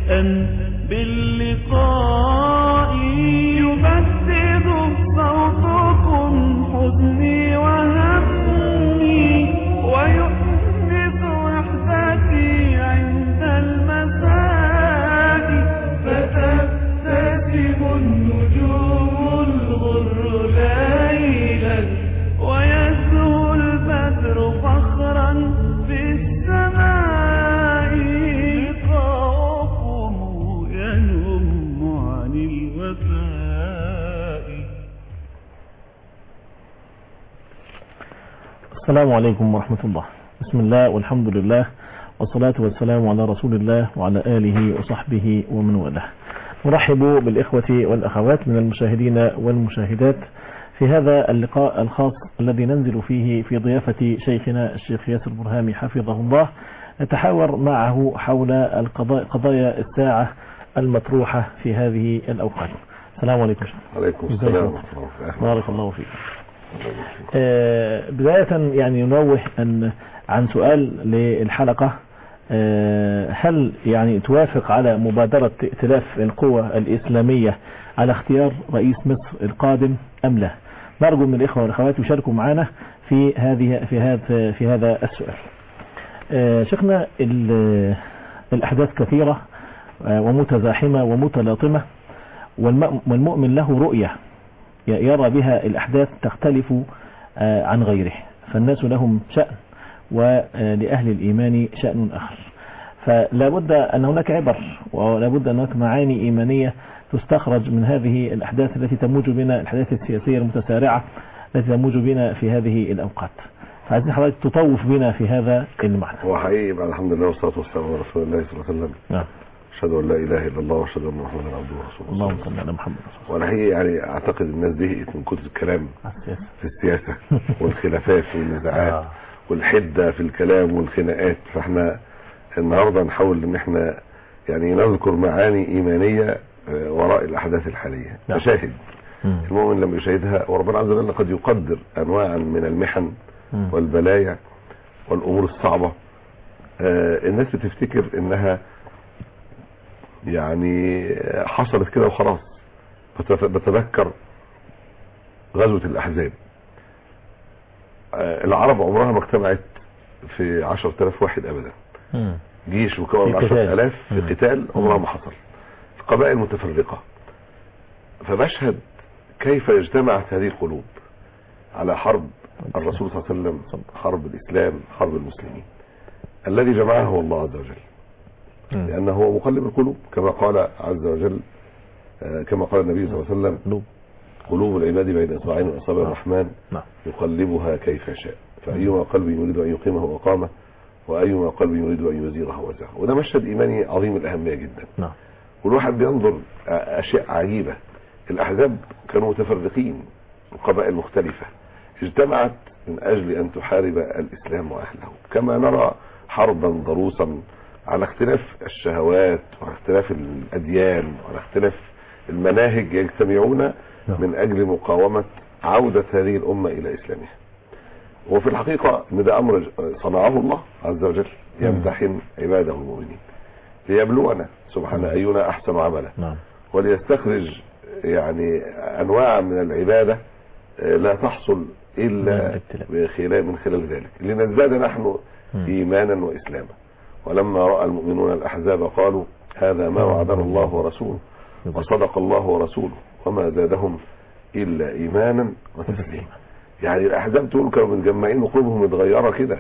بدءا باللقاء يبدد صوتكم حزني وهمي ويحدث وحدتي عند المساء فتبتسم النجوم الغر ليلا ويزهو البدر فخرا في السماء لقاؤكم ينم عن الوفاء السلام عليكم ورحمة الله بسم الله والحمد لله والصلاة والسلام على رسول الله وعلى آله وصحبه ومن والاه نرحب بالإخوة والأخوات من المشاهدين والمشاهدات في هذا اللقاء الخاص الذي ننزل فيه في ضيافة شيخنا الشيخ ياسر برهامي حفظه الله نتحاور معه حول القضايا قضايا الساعة المطروحة في هذه الأوقات السلام عليكم عليكم ازيك السلام يا ورحمة الله وبركاته. بارك الله فيك آه، بداية يعني ننوه أن عن سؤال للحلقة آه، هل يعني توافق على مبادرة ائتلاف القوى الإسلامية على اختيار رئيس مصر القادم أم لا نرجو من الإخوة والأخوات يشاركوا معنا في هذه في هذا في هذا السؤال آه، شيخنا ال- الأحداث كثيرة آه، ومتزاحمة ومتلاطمة والم- والمؤمن له رؤية يرى بها الأحداث تختلف آه، عن غيره فالناس لهم شأن ولأهل الإيمان شأن آخر فلا بد أن هناك عبر ولا بد أن هناك معاني إيمانية تستخرج من هذه الأحداث التي تموج بنا الأحداث السياسية المتسارعة التي تموج بنا في هذه الأوقات فعايزين حضرتك تطوف بنا في هذا المعنى هو حقيقي بعد الحمد لله والصلاة والسلام على رسول الله صلى الله عليه وسلم نعم أشهد أن لا إله إلا الله وأشهد أن محمدا عبده ورسوله اللهم صل على محمد رسول وأنا حقيقي يعني أعتقد الناس زهقت من كتر الكلام الله على السياسة. في السياسة والخلافات والنزاعات آه. والحدة في الكلام والخناقات فاحنا النهاردة نحاول ان احنا يعني نذكر معاني ايمانية آه، وراء الاحداث الحالية نعم. مشاهد مم. المؤمن لما يشاهدها وربنا عز وجل قد يقدر انواعا من المحن مم. والبلايا والامور الصعبة آه، الناس بتفتكر انها يعني حصلت كده وخلاص بتف- بتذكر غزوة الاحزاب آه، العرب عمرها ما اجتمعت في عشر تلاف واحد ابدا مم. جيش مكون في من قتال. عشر الاف في مم. قتال عمرها مم. ما حصل قبائل متفرقة فمشهد كيف اجتمعت هذه القلوب على حرب الرسول صلى الله عليه وسلم حرب الاسلام حرب المسلمين الذي جمعها هو الله عز وجل مم. لانه هو مقلب القلوب كما قال عز وجل آه، كما قال النبي صلى الله عليه وسلم قلوب. قلوب العباد بين اصبعين من اصابع نعم. الرحمن نعم يقلبها كيف شاء فأيما قلب يريد أن يقيمه أقامه وأيما قلب يريد أن يزيغه وزاغه وده مشهد إيماني عظيم الأهمية جدا نعم والواحد بينظر أشياء عجيبة الأحزاب كانوا متفرقين وقبائل مختلفة اجتمعت من أجل أن تحارب الإسلام وأهله كما نرى حربا ضروسا على اختلاف الشهوات وعلى اختلاف الأديان وعلى اختلاف المناهج يجتمعون نعم. من أجل مقاومة عودة هذه الأمة إلى إسلامها وفي الحقيقة ان ده أمر صنعه الله عز وجل يمتحن عباده المؤمنين ليبلونا سبحانه أينا أحسن عملا نعم وليستخرج يعني أنواع من العبادة آه، لا تحصل من إلا الابتلاء. بخلال من خلال ذلك لنزداد نحن مم. إيمانا وإسلاما ولما رأى المؤمنون الأحزاب قالوا هذا ما وعدنا الله ورسوله وصدق الله ورسوله وما زادهم إلا إيمانا وتسليما يعني الأحزاب تقول كانوا متجمعين وقلوبهم متغيرة كده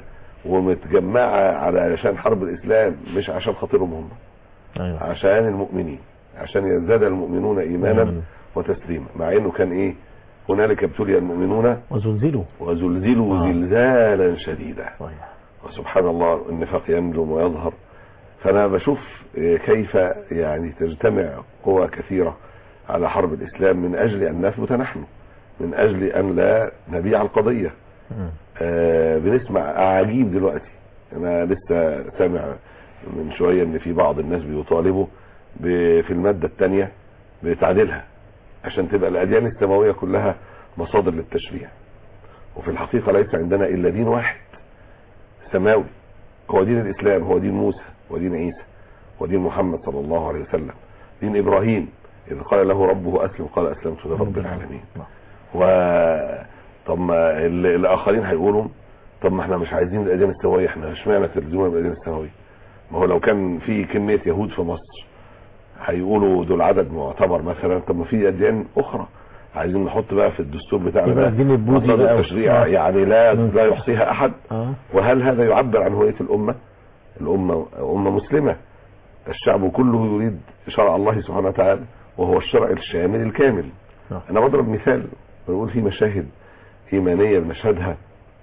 ومتجمعة على عشان حرب الإسلام مش عشان خاطرهم هم ايوه عشان المؤمنين عشان يزداد المؤمنون إيمانا مم. وتسليما مع إنه كان إيه هنالك ابتلي المؤمنون وزلزلوا وزلزلوا آه. زلزالا شديدا صحيح وسبحان الله النفاق ينجم ويظهر فأنا بشوف إيه، كيف يعني تجتمع قوى كثيرة على حرب الإسلام من أجل أن نثبت نحن من أجل أن لا نبيع القضية مم. آه بنسمع أعاجيب دلوقتي أنا لسه سامع من شوية أن في بعض الناس بيطالبوا ب- في المادة الثانية بتعديلها عشان تبقى الأديان السماوية كلها مصادر للتشريع وفي الحقيقة ليس عندنا إلا دين واحد سماوي هو دين الإسلام هو دين موسى ودين عيسى ودين محمد صلى الله عليه وسلم دين ابراهيم اذ قال له ربه اسلم قال اسلمت لرب العالمين و طب ما ال- الاخرين هيقولوا طب ما احنا مش عايزين الاديان السماويه احنا اشمعنى تلزمونا بالاديان السماويه ما هو لو كان في كميه يهود في مصر هيقولوا دول عدد معتبر مثلا طب ما في اديان اخرى عايزين نحط بقى في الدستور بتاعنا يبقى بقى الدين البوذي مصادر بقى. تشريع آه. يعني لا مم. لا يحصيها احد اه وهل هذا يعبر عن هوية الأمة الأمة أمة مسلمة الشعب كله يريد شرع الله سبحانه وتعالى وهو الشرع الشامل الكامل نعم. أنا بضرب مثال بقول في مشاهد إيمانية بنشهدها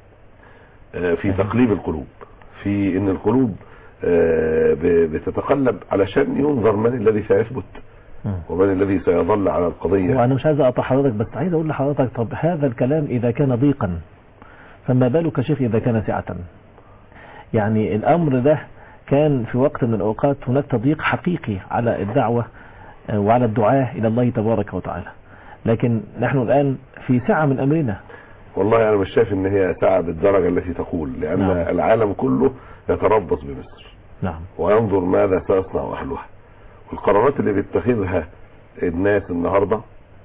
آه، في تقليب القلوب في إن القلوب آه، ب- بتتقلب علشان ينظر من الذي سيثبت مم. ومن الذي سيظل على القضية وانا مش عايز اقطع حضرتك بس عايز اقول لحضرتك طب هذا الكلام اذا كان ضيقا فما بالك شيخ اذا كان سعة يعني الامر ده كان في وقت من الاوقات هناك تضييق حقيقي على الدعوة آه، وعلى الدعاة الى الله تبارك وتعالى لكن نحن الان في سعة من امرنا والله أنا مش شايف إن هي ساعة بالدرجة التي تقول لأن نعم. العالم كله يتربص بمصر نعم وينظر ماذا سيصنع أهلها والقرارات اللي بيتخذها الناس النهاردة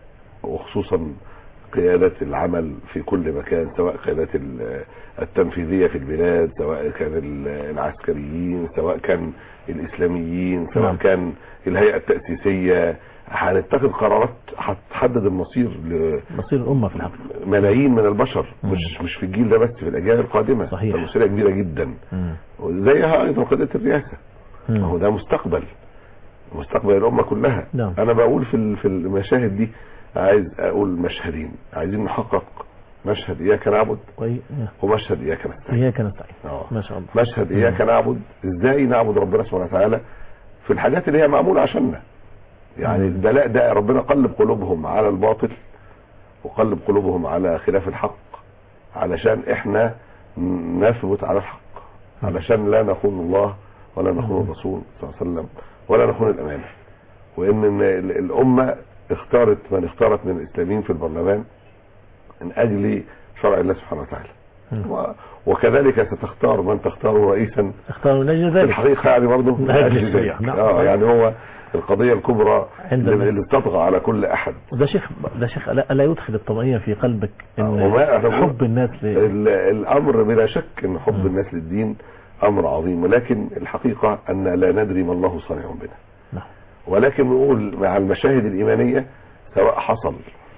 وخصوصا قيادة العمل في كل مكان سواء قيادات ال- التنفيذية في البلاد سواء كان ال- العسكريين سواء كان الإسلاميين سواء نعم. كان الهيئة التأسيسية هنتخذ قرارات هتحدد المصير مصير الامة في الحقيقة لملايين من البشر مم. مش مش في الجيل ده بس في الأجيال القادمة صحيح. ده مسؤولية كبيرة جدا مم. وزيها أيضا قضية الرئاسة مم. ما هو ده مستقبل مستقبل الأمة كلها نعم. أنا بقول في ال- في المشاهد دي عايز أقول مشهدين عايزين نحقق مشهد إياك نعبد وي- ومشهد إياك نستعين هي كانت سعيدة آه. ما شاء الله مشهد إياك نعبد إزاي نعبد ربنا سبحانه وتعالى في الحاجات اللي هي معمولة عشاننا يعني مم. البلاء ده ربنا قلب قلوبهم على الباطل وقلب قلوبهم على خلاف الحق علشان احنا نثبت على الحق علشان لا نخون الله ولا نخون الرسول صلى الله عليه وسلم ولا نخون الامانه وان إن ال- الامه اختارت من اختارت من الاسلاميين في البرلمان من اجل شرع الله سبحانه وتعالى مم. و- وكذلك ستختار من تختاره رئيسا اختاروا من اجل في ذلك الحقيقه يعني برضه من من أجل اجل الشريعة. ذلك نعم. اه يعني هو القضيه الكبرى عند اللي الناس. اللي بتطغى على كل احد ده شيخ ده شيخ لا, لا يدخل الطمأنينة في قلبك ان وما أعتبر- حب الناس ل... ال- الامر بلا شك ان حب مم. الناس للدين امر عظيم ولكن الحقيقه ان لا ندري ما الله صانع بنا نعم. ولكن نقول مع المشاهد الايمانيه سواء حصل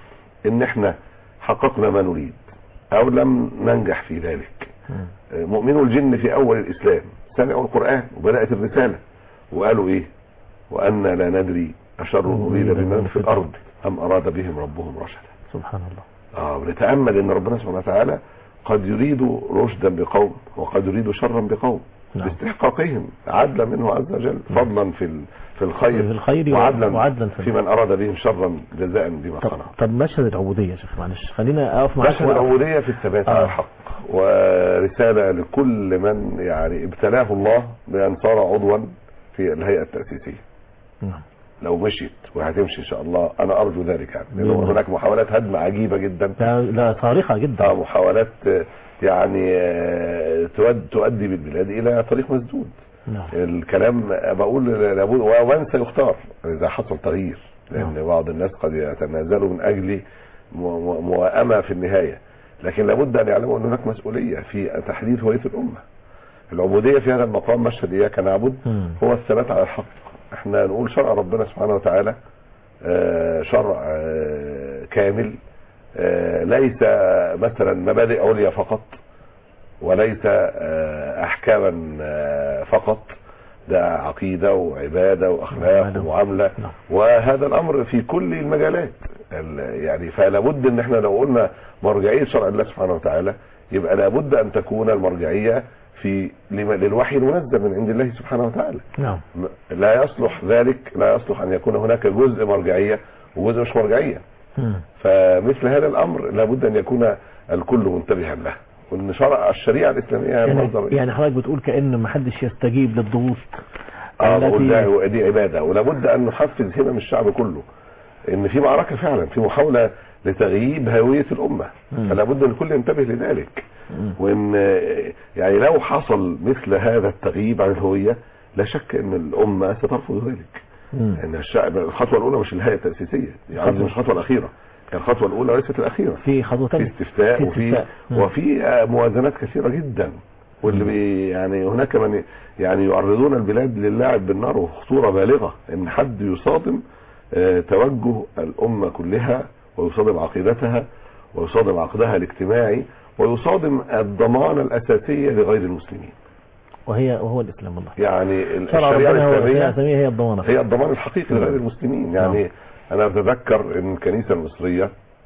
ان احنا حققنا ما نريد او لم ننجح في ذلك مم. مؤمنو الجن في اول الاسلام سمعوا القران وبدات الرساله وقالوا ايه وان لا ندري اشر اريد بمن في الارض ام اراد بهم ربهم رشدا سبحان الله اه بنتامل ان ربنا سبحانه وتعالى قد يريد رشدا بقوم وقد يريد شرا بقوم نعم. باستحقاقهم عدلا منه عز وجل فضلا في ال- في الخير في الخير وعدلا, وعدلا في في من اراد بهم شرا جزاء بما طب, صنع طب مشهد العبودية يا شيخ معلش خلينا اقف معاك مشهد وقف. العبوديه في الثبات آه. على الحق ورساله لكل من يعني ابتلاه الله بان صار عضوا في الهيئه التاسيسيه نعم لو مشيت وهتمشي ان شاء الله انا ارجو ذلك يعني لأن بإذن هناك محاولات هدم عجيبه جدا لا, لا صارخة آه، جدا محاولات آه، يعني آه، تود- تؤدي بالبلاد الى طريق مسدود نعم الكلام بقول لابد ومن سيختار اذا حصل تغيير لان نعم. بعض الناس قد يتنازلوا من اجل مو- مو- موائمه في النهايه لكن لابد ان يعلموا ان هناك مسؤوليه في تحديد هويه الامه العبوديه في هذا المقام مشهد اياك نعبد مم. هو الثبات على الحق احنا نقول شرع ربنا سبحانه وتعالى آه، شرع آه، كامل آه، ليس مثلا مبادئ عليا فقط وليس آه، احكاما آه، فقط ده عقيده وعباده واخلاق وعبادة. ومعامله نعم. وهذا الامر في كل المجالات ال- يعني فلا بد ان احنا لو قلنا مرجعيه شرع الله سبحانه وتعالى يبقى لابد ان تكون المرجعيه في لما- للوحي المنزل من عند الله سبحانه وتعالى نعم م- لا يصلح ذلك لا يصلح ان يكون هناك جزء مرجعيه وجزء مش مرجعيه مم. فمثل هذا الامر لابد ان يكون الكل منتبها له وان شرع الشريعه الاسلاميه هي يعني, المصدر يعني حضرتك بتقول كأن ما حدش يستجيب للضغوط اه بقول التي ده دي عباده ولابد ان نحفز همم الشعب كله ان في معركه فعلا في محاوله لتغييب هويه الامه مم. فلا بد ان الكل ينتبه لذلك مم. وان آه، يعني لو حصل مثل هذا التغييب عن الهويه لا شك ان الامه سترفض ذلك مم. ان الشعب الخطوه الاولى مش الهيئه التاسيسيه يعني خطوة. مش الخطوه الاخيره هي الخطوه الاولى وليست الاخيره في خطوة في تانية استفتاء في وفي استفتاء. مم. وفي آه، موازنات كثيره جدا واللي بي يعني هناك من يعني يعرضون البلاد للعب بالنار وخطوره بالغه ان حد يصادم آه، توجه الامه كلها ويصادم عقيدتها ويصادم عقدها الاجتماعي ويصادم الضمانه الاساسيه لغير المسلمين وهي وهو الإسلام والله يعني شرع الشريعه ربنا هو الشريعة الاسلاميه الإسلامية هي الضمانة هي الضمان الحقيقي لغير المسلمين يعني انا اتذكر ان الكنيسه المصريه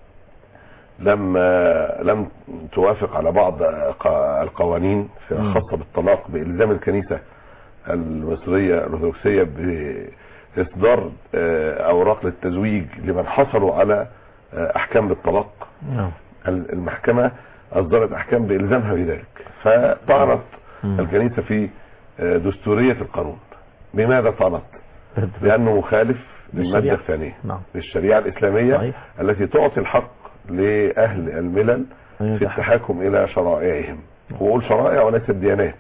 لما لم توافق على بعض ق- القوانين في- مم. خاصه بالطلاق بالزام الكنيسه المصريه الارثوذكسيه باصدار آه، اوراق للتزويج لمن حصلوا على آه، احكام بالطلاق نعم ال- المحكمه اصدرت احكام بالزامها بذلك فطعنت مم. الكنيسه في آه، دستوريه القانون لماذا طعنت؟ لانه مخالف للماده للشريعة. الثانيه نعم للشريعه الاسلاميه صحيح. التي تعطي الحق لاهل الملل أيوة في صح. التحاكم الى شرائعهم واقول شرائع وليست ديانات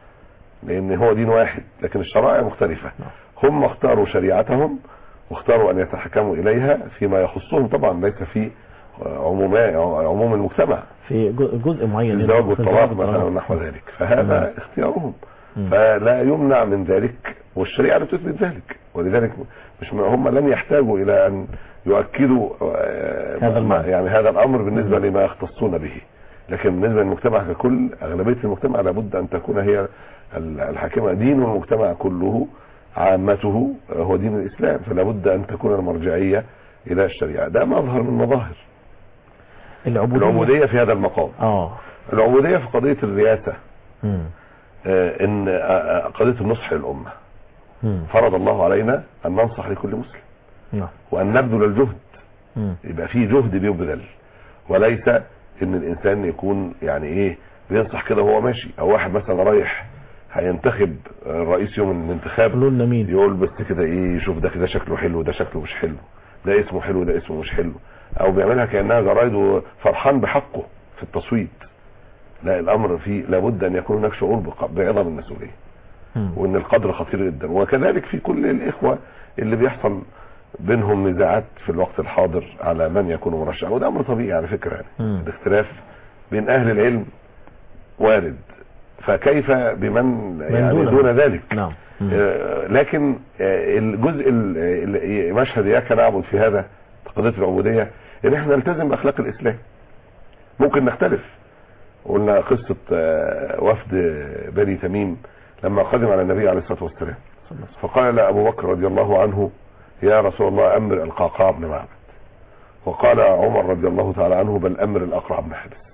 لان هو دين واحد لكن الشرائع مختلفه نعم. هم اختاروا شريعتهم واختاروا ان يتحكموا اليها فيما يخصهم طبعا ليس في عموما عموم المجتمع في جو- جزء معين الزواج في والطلاق الزواج مثلا والطلاق. ونحو ذلك فهذا نعم. اختيارهم مم. فلا يمنع من ذلك والشريعه لا تثبت ذلك ولذلك مش م- هم لن يحتاجوا الى ان يؤكدوا آه، هذا ما- المعنى. يعني هذا الامر بالنسبه مم. لما يختصون به لكن بالنسبه للمجتمع ككل اغلبيه المجتمع لابد ان تكون هي ال- الحاكمه دين المجتمع كله عامته آه، هو دين الاسلام فلا بد ان تكون المرجعيه الى الشريعه ده مظهر من مظاهر العبودية العبوديه في هذا المقام اه العبوديه في قضيه الرياسه مم. آه، ان آه، آه، قضيه النصح للامه مم. فرض الله علينا ان ننصح لكل مسلم نعم وان نبذل الجهد مم. يبقى في جهد بيبذل وليس ان الانسان يكون يعني ايه بينصح كده وهو ماشي او واحد مثلا رايح هينتخب الرئيس يوم الانتخاب قولوا لنا مين يقول بس كده ايه شوف ده كده شكله حلو ده شكله مش حلو ده اسمه حلو ده اسمه مش حلو او بيعملها كانها جرايد وفرحان بحقه في التصويت لا الامر فيه لابد ان يكون هناك شعور بق- بعظم المسؤوليه مم. وان القدر خطير جدا وكذلك في كل الاخوه اللي بيحصل بينهم نزاعات في الوقت الحاضر على من يكون مرشحا وده امر طبيعي على فكره يعني مم. الاختلاف بين اهل العلم وارد فكيف بمن يعني دونه. دون ذلك نعم مم. آه، لكن آه، الجزء ال- ال- مشهد اياك نعبد في هذا قضيه العبوديه ان احنا نلتزم باخلاق الاسلام ممكن نختلف قلنا قصه آه، وفد بني تميم لما قدم على النبي عليه الصلاه والسلام صلى الله عليه فقال له ابو بكر رضي الله عنه يا رسول الله امر القعقاع بن معبد وقال عمر رضي الله تعالى عنه بل امر الاقرع بن حابس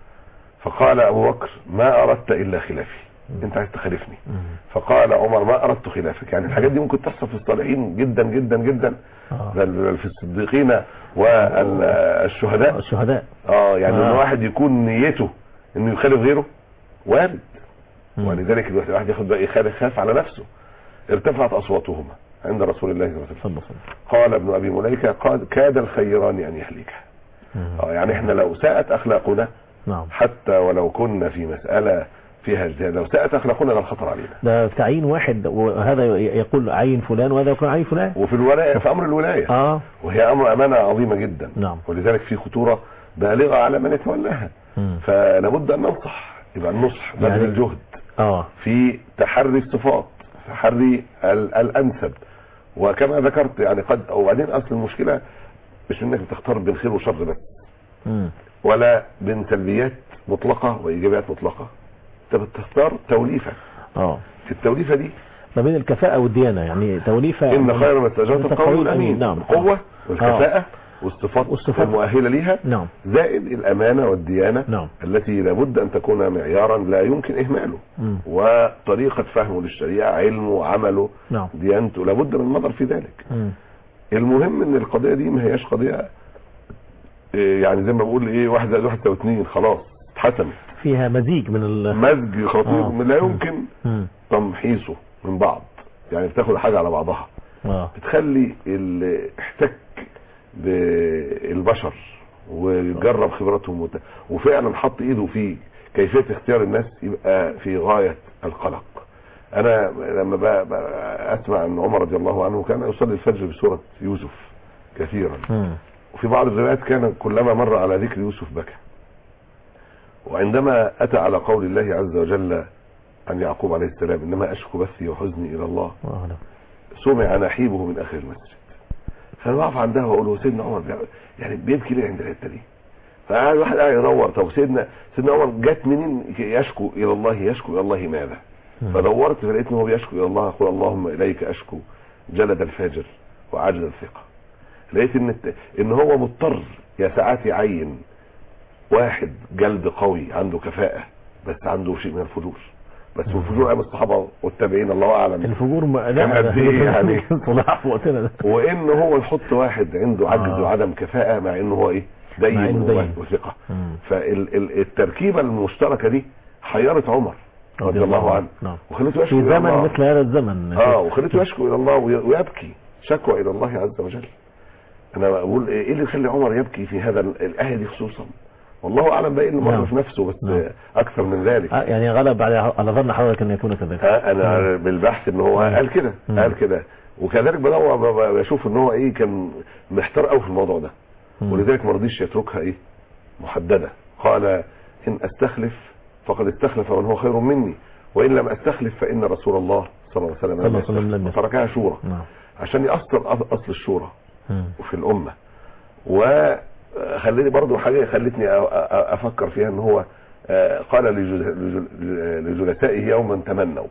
فقال ابو بكر ما اردت الا خلافي انت عايز تخالفني وسلم. مم. فقال عمر ما اردت خلافك يعني الحاجات دي ممكن تحصل في الصالحين جدا جدا جدا آه. بل بل في الصديقين والشهداء الشهداء اه يعني ان آه. واحد يكون نيته انه يخالف غيره وارد مم. ولذلك الواحد الواحد ياخد بقى يخالف خاف على نفسه ارتفعت اصواتهما عند رسول الله صلى الله عليه وسلم صلى الله عليه وسلم قال ابن ابي مليكه قال كاد الخيران ان يهلكا مم. اه يعني احنا لو ساءت اخلاقنا نعم حتى ولو كنا في مساله فيها اجتهاد لو ساءت اخلاقنا ده الخطر علينا ده تعيين واحد وهذا يقول عين فلان وهذا يقول عين فلان وفي الولايه في امر الولايه اه وهي امر امانه عظيمه جدا نعم. ولذلك في خطوره بالغه على من يتولاها مم. فلابد ان ننصح يبقى النصح بذل يعني- الجهد اه في تحري الصفات تحري ال- الانسب وكما ذكرت يعني قد وبعدين اصل المشكله مش انك بتختار بين خير وشر بس مم. ولا بين سلبيات مطلقه وايجابيات مطلقه انت بتختار توليفه اه في التوليفه دي ما بين الكفاءة والديانة يعني توليفة ان خير ما استاجرت القول الامين نعم القوه والكفاءه والصفات والصفات. المؤهله ليها نعم زائد الامانه والديانه نعم التي لابد ان تكون معيارا لا يمكن اهماله مم. وطريقه فهمه للشريعه علمه وعمله نعم ديانته لابد من النظر في ذلك مم. المهم ان القضيه دي ما هياش قضيه إيه يعني زي ما بقول ايه واحد زائد واحد يساوي اتنين خلاص اتحسمت فيها مزيج من ال مزج خطير آه. لا يمكن مم. تمحيصه من بعض يعني بتاخد حاجه على بعضها اه بتخلي اللي احتك بالبشر وجرب خبراتهم وت- وفعلا حط ايده في كيفيه اختيار الناس يبقى في غايه القلق انا لما ب- ب- اسمع ان عمر رضي الله عنه كان يصلي الفجر بسوره يوسف كثيرا مم. وفي بعض الروايات كان كلما مر على ذكر يوسف بكى وعندما اتى على قول الله عز وجل عن يعقوب عليه السلام انما اشكو بثي وحزني الى الله الله أعلم. سمع نحيبه من اخر المسجد فانا واقف عندها واقول هو سيدنا عمر بيع- يعني بيبكي ليه عند الحته دي فقعد واحد قاعد يدور طب سيدنا سيدنا عمر جت منين يشكو الى الله يشكو الى الله ماذا مم. فدورت فلقيت ان هو بيشكو الى الله يقول اللهم اليك اشكو جلد الفاجر وعجز الثقه لقيت ان الت- ان هو مضطر يا ساعات يعين واحد جلد قوي عنده كفاءه بس عنده شيء من الفجور بس الفجور ايام الصحابه والتابعين الله اعلم الفجور ما كان قد إيه يعني؟ صلاح في وقتنا ده وان هو يحط واحد عنده عجز آه. وعدم كفاءه مع انه هو ايه مع إنه دين دين. وثقه مم. فالتركيبه المشتركه دي حيرت عمر رضي الله عنه نعم وخلته يشكو في الى زمن الله مثل هذا الزمن اه وخلته يشكو الى الله وي- ويبكي شكوى الى الله عز وجل انا بقول ايه اللي يخلي عمر يبكي في هذا ال- الايه دي خصوصا والله اعلم بقى إيه اللي مر نعم. في نفسه بس نعم. اكثر من ذلك آه، يعني غلب على على ظن حضرتك ان يكون كذلك آه، انا بالبحث ان هو مم. قال كده مم. قال كده وكذلك بدور ب- ب- بشوف ان هو ايه كان محتار قوي في الموضوع ده مم. ولذلك ما رضيش يتركها ايه محدده قال ان استخلف فقد استخلف من هو خير مني وان لم استخلف فان رسول الله صلى الله عليه وسلم صلى الله عليه وسلم لم يستخلف. يستخلف. فتركها شورى نعم عشان يأثر أص- اصل الشورى مم. في الامه وخليني برضو حاجه خلتني أ- أ- افكر فيها ان هو آه، قال لجل- لجل- لجلسائه يوما تمنوا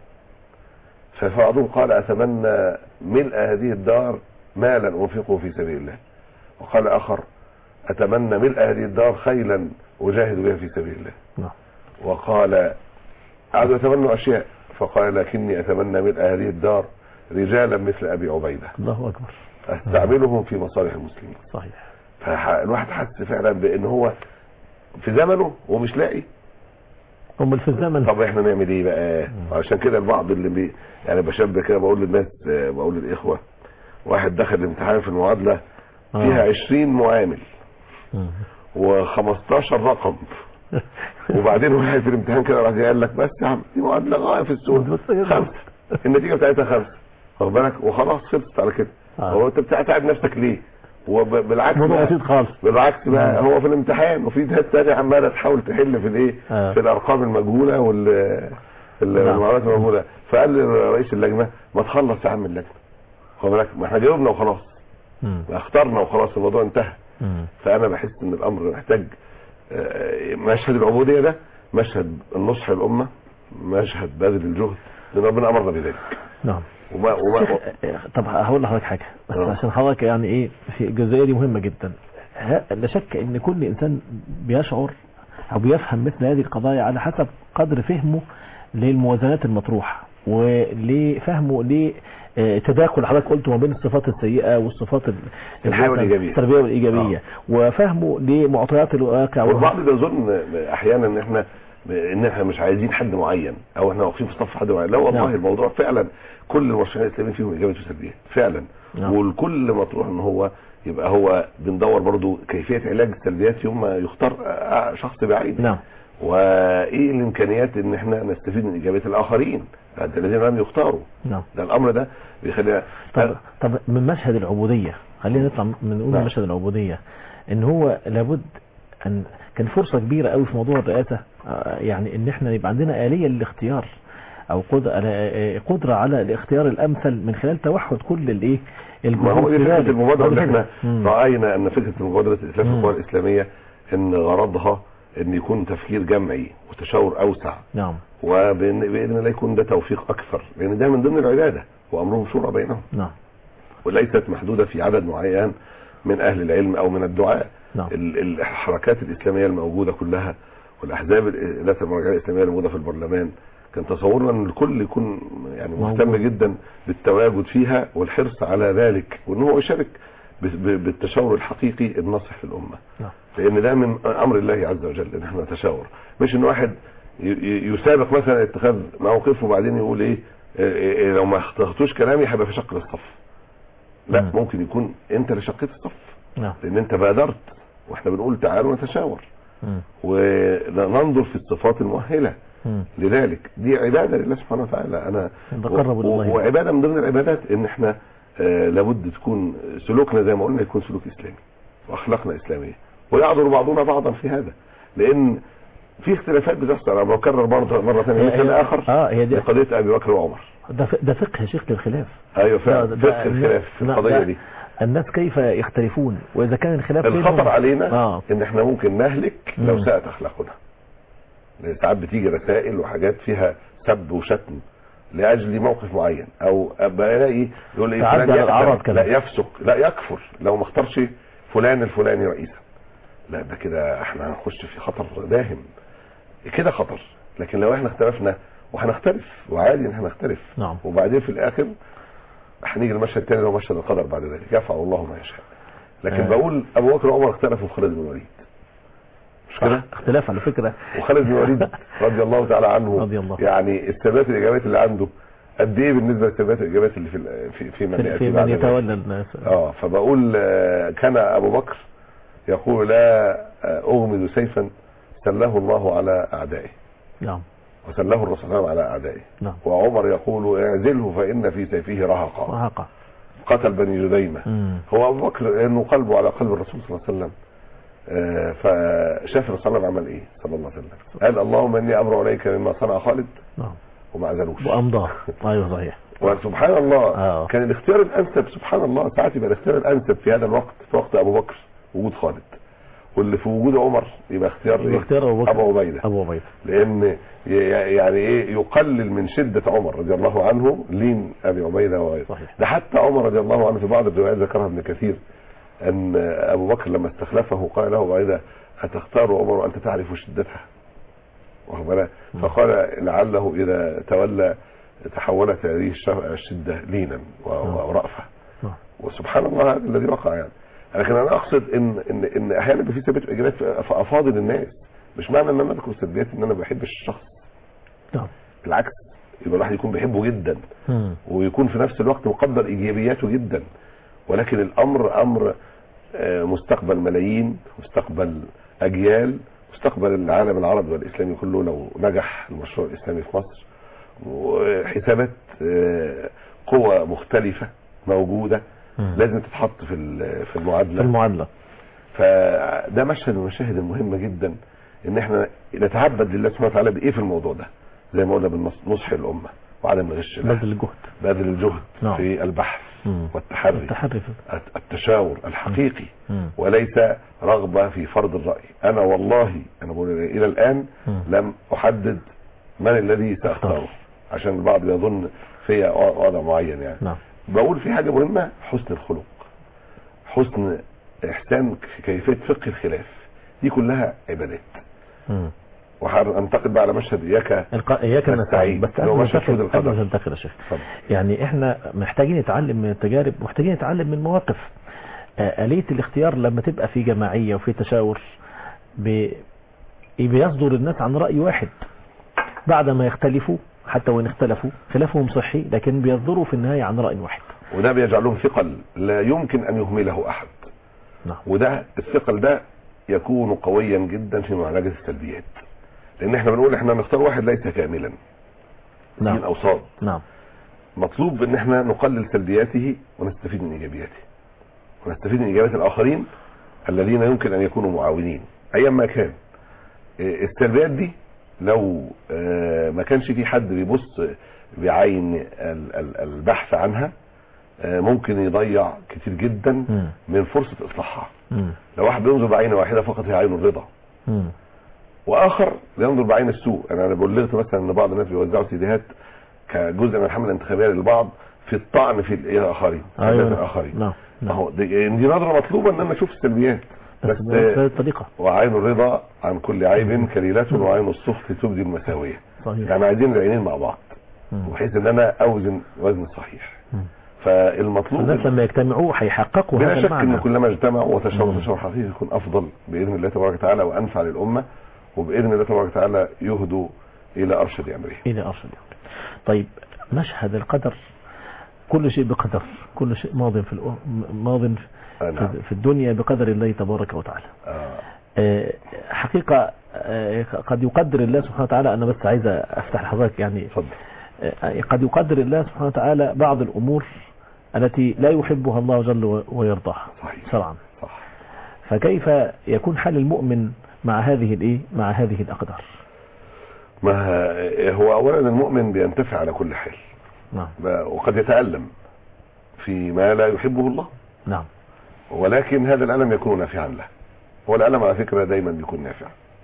فبعضهم قال اتمنى ملء هذه الدار مالا انفقه في سبيل الله وقال اخر اتمنى ملء هذه الدار خيلا اجاهد بها في سبيل الله نعم وقال قعدوا يتمنوا اشياء فقال لكني اتمنى ملء هذه الدار رجالا مثل ابي عبيده الله اكبر استعملهم في مصالح المسلمين صحيح فالواحد حس فعلا بان هو في زمنه ومش لاقي هم في الزمن طب احنا نعمل ايه بقى عشان كده البعض اللي بي يعني بشبه كده بقول للناس آه، بقول للاخوه واحد دخل الامتحان في المعادله فيها آه. 20 معامل مم. و15 رقم وبعدين واحد في الامتحان كده راح قال لك بس يا عم دي معادله غايه في السهوله بس كده. خمسه النتيجه بتاعتها خمسه واخد بالك وخلاص خلصت على كده آه. هو انت بتتعب نفسك ليه؟ وبالعكس موضوع بقى- بسيط خالص بالعكس بقى هو في الامتحان وفي ناس تانية عماله تحاول تحل في الايه آه. في الارقام المجهوله وال ال- نعم. المعلومات المجهوله فقال لي رئيس اللجنه ما تخلص يا عم اللجنه خد بالك ما احنا جاوبنا وخلاص مم. ما اخترنا وخلاص الموضوع انتهى مم. فانا بحس ان الامر محتاج آه، مشهد العبوديه ده مشهد النصح للامه مشهد بذل الجهد لان ربنا امرنا بذلك نعم وما وما شيخ، آه، طب هقول لحضرتك حاجه بس آه. عشان حضرتك يعني ايه في الجزئيه دي مهمه جدا ه- لا شك ان كل انسان بيشعر او بيفهم مثل هذه القضايا على حسب قدر فهمه للموازنات المطروحه ولفهمه لتداخل حضرتك قلت ما بين الصفات السيئه والصفات ال- الحيوية الحسنة، والإيجابية. التربيه والايجابيه وفهمه لمعطيات الواقع والبعض بيظن احيانا ان احنا ان احنا مش عايزين حد معين او احنا واقفين في صف حد معين لا والله نعم. الموضوع فعلا كل المرشحين الاسلاميين فيهم ايجابيات وسلبيات فعلا نعم. والكل مطروح ان هو يبقى هو بندور برضو كيفيه علاج السلبيات يوم ما يختار آه، شخص بعيد نعم وايه الامكانيات ان احنا نستفيد من ايجابيات الاخرين الذين لم يختاروا نعم ده الامر ده بيخلينا طب طب من مشهد العبودية خلينا نطلع من نقول نعم. من مشهد العبودية ان هو لابد ان كان فرصة كبيرة قوي في موضوع الرئاسة آه، يعني ان احنا يبقى عندنا آلية للاختيار او قد- آه، قدرة على الاختيار الامثل من خلال توحد كل الايه ما هو دي في فكره ذلك. المبادره هو دي اللي احنا مم. راينا ان فكره مبادره الاسلام في مم. القوى الاسلاميه ان غرضها ان يكون تفكير جمعي وتشاور اوسع نعم وباذن بإذن الله يكون ده توفيق اكثر لان ده من ضمن العباده وامرهم شورى بينهم نعم وليست محدوده في عدد معين من اهل العلم او من الدعاء نعم ال- الحركات الاسلاميه الموجوده كلها والاحزاب ال- ذات المرجعيه الاسلاميه الموجوده في البرلمان كان تصورنا ان الكل يكون يعني مهتم موجود. جدا بالتواجد فيها والحرص على ذلك وان هو يشارك ب- ب- بالتشاور الحقيقي الناصح في الامه نعم لان ده من امر الله عز وجل ان احنا نتشاور مش ان واحد ي- ي- يسابق مثلا اتخاذ موقف وبعدين يقول ايه إيه- إيه لو ما اخترتوش كلامي هيبقى في شق للصف لا مم. ممكن يكون انت اللي شقيت الصف نعم لان انت بادرت واحنا بنقول تعالوا نتشاور مم. وننظر في الصفات المؤهله مم. لذلك دي عبادة لله سبحانه وتعالى أنا نتقرب إلى الله. وعبادة من ضمن العبادات إن إحنا آه لابد تكون سلوكنا زي ما قلنا يكون سلوك إسلامي وأخلاقنا إسلامية ويعذر بعضنا بعضا في هذا لأن في اختلافات بتحصل أنا بكرر برضه مرة ثانية هي- مثال هي- آخر اه هي دي لقضية أبي بكر وعمر ده ف- ده فقه يا شيخ للخلاف أيوه فعلا ده- ده- فقه الخلاف في لا، القضية ده- دي الناس كيف يختلفون واذا كان الخلاف بينهم- الخطر علينا اه ان احنا ممكن نهلك لو مم. ساءت اخلاقنا لأن ساعات بتيجي رسائل وحاجات فيها سب وشتم لاجل موقف معين او ابقى الاقي يقول لي تعدي فلان على يقتل، الأعراض كمان. لا يفسق لا يكفر لو ما اختارش فلان الفلاني رئيسا لا ده كده احنا هنخش في خطر داهم كده خطر لكن لو احنا اختلفنا وهنختلف وعادي ان احنا نختلف نعم وبعدين في الاخر هنيجي المشهد الثاني اللي هو مشهد القدر بعد ذلك يفعل الله ما يشاء لكن آه. بقول ابو بكر وعمر اختلفوا في خالد بن الوليد مش كده صح. اختلاف على فكرة وخالد بن الوليد رضي الله تعالى عنه رضي الله. يعني الثبات الاجابات اللي عنده قد ايه بالنسبه للثبات الاجابات اللي في ال- في في من في, ياتي في بعد من ذلك. يتولى الناس اه فبقول آه، كان ابو بكر يقول لا آه، اغمد سيفا سله الله على اعدائه نعم وسله الرسول صلى الله عليه وسلم على اعدائه نعم وعمر يقول اعزله فان في سيفه رهقا وهقع قتل بني جذيمه مم. هو ابو بكر لانه قلبه على قلب الرسول صلى الله عليه وسلم آه، فشاف الرسول صلى الله عليه وسلم عمل ايه صلى الله عليه وسلم قال اللهم اني ابرأ اليك مما صنع خالد نعم وما عزلوش وامضاه ايوه صحيح وسبحان الله آه. كان الاختيار الانسب سبحان الله ساعات يبقى الاختيار الانسب في هذا الوقت في وقت ابو بكر وجود خالد واللي في وجود عمر يبقى اختيار يبقى إيه؟ اختيار ابو بكر ابو عبيده ابو عبيده لان ي- يعني ايه يقلل من شده عمر رضي الله عنه لين ابي عبيده وغيره صحيح ده حتى عمر رضي الله عنه في بعض الروايات ذكرها ابن كثير ان ابو بكر لما استخلفه قال له بعيدا اتختار عمر وانت تعرف شدتها واخد بالك؟ فقال لعله اذا تولى تحولت هذه الش- الشده لينا و- ورأفه نعم. وسبحان الله هذا الذي وقع يعني لكن انا اقصد ان ان ان احيانا بيبقى في ثبات اجابات في في افاضل الناس مش معنى ان انا اذكر سلبيات ان انا ما بحبش الشخص نعم بالعكس يبقى الواحد يكون بيحبه جدا مم. ويكون في نفس الوقت مقدر ايجابياته جدا ولكن الامر امر آه، مستقبل ملايين مستقبل اجيال مستقبل العالم العربي والاسلامي كله لو نجح المشروع الاسلامي في مصر وحسابات آه، قوى مختلفه موجوده مم. لازم تتحط في ال- في في المعادله المعادله فده مشهد من المشاهد المهمه جدا ان احنا نتعبد لله سبحانه وتعالى بايه في الموضوع ده زي ما قلنا بالنصح الامه وعدم الغش لها. بذل الجهد بذل الجهد نعم. في البحث مم. والتحري التحري في الت- التشاور الحقيقي مم. وليس رغبة في فرض الرأي أنا والله أنا بقول إلى الآن مم. لم أحدد من الذي سأختاره عشان البعض يظن في وضع معين يعني نعم بقول في حاجة مهمة حسن الخلق حسن إحسان في كيفية فقه الخلاف دي كلها عبادات مم. وهنتقد بقى على مشهد إياك الق- اياك نستعين. نستعين بس اللي هو قبل ما مشهد شهود تنتقل قبل القدر. ما تنتقل يا شيخ اتفضل. يعني احنا محتاجين نتعلم من التجارب محتاجين نتعلم من المواقف آه، آلية الاختيار لما تبقى في جماعية وفي تشاور بي- بيصدر الناس عن رأي واحد بعد ما يختلفوا حتى وإن اختلفوا خلافهم صحي لكن بيصدروا في النهاية عن رأي واحد وده بيجعلهم ثقل لا يمكن أن يهمله أحد نعم وده الثقل ده يكون قويا جدا في معالجة السلبيات لان احنا بنقول احنا نختار واحد ليس كاملا دي نعم الاوصاف نعم مطلوب ان احنا نقلل سلبياته ونستفيد من ايجابياته ونستفيد من ايجابيات الاخرين الذين يمكن ان يكونوا معاونين ايا ما كان إيه، السلبيات دي لو آه، ما كانش في حد بيبص بعين ال- ال- البحث عنها آه، ممكن يضيع كتير جدا مم. من فرصة اصلاحها مم. لو واحد بينظر بعين واحدة فقط هي عين الرضا مم. واخر ينظر بعين السوء انا انا بلغت مثلا ان بعض الناس بيوزعوا سيديهات كجزء من الحمله الانتخابيه للبعض في الطعن في الاخرين سلبيات ايوه الاخرين نعم نعم اهو دي, دي نظره مطلوبه ان انا اشوف السلبيات بس بس بهذه الطريقة وعين الرضا عن كل عيب كليلة وعين السخط تبدي المساويه صحيح يعني عايزين العينين مع بعض مم. بحيث ان انا اوزن وزن صحيح مم. فالمطلوب الناس لما يجتمعوا هيحققوا بلا هذا شك ان المعنى كلما اجتمعوا وتشاوروا مم. تشاور حقيقي يكون افضل باذن الله تبارك وتعالى وانفع للامه وباذن الله تبارك وتعالى يهدوا الى ارشد امره إلى أرشد طيب مشهد القدر كل شيء بقدر كل شيء ماض في الأ- ماض آه، نعم. في- في الدنيا بقدر الله تبارك وتعالى آه. آه، حقيقة آه، قد يقدر الله سبحانه وتعالى أنا بس عايز أفتح لحضرتك يعني اتفضل آه، قد يقدر الله سبحانه وتعالى بعض الأمور التي لا يحبها الله جل ويرضاها صحيح شرعا صح فكيف يكون حال المؤمن مع هذه الايه مع هذه الأقدار ما هو اولا المؤمن بينتفع على كل حال نعم ب- وقد يتألم في ما لا يحبه الله نعم ولكن هذا الألم يكون نافعا له هو الألم على فكرة دايما بيكون نافع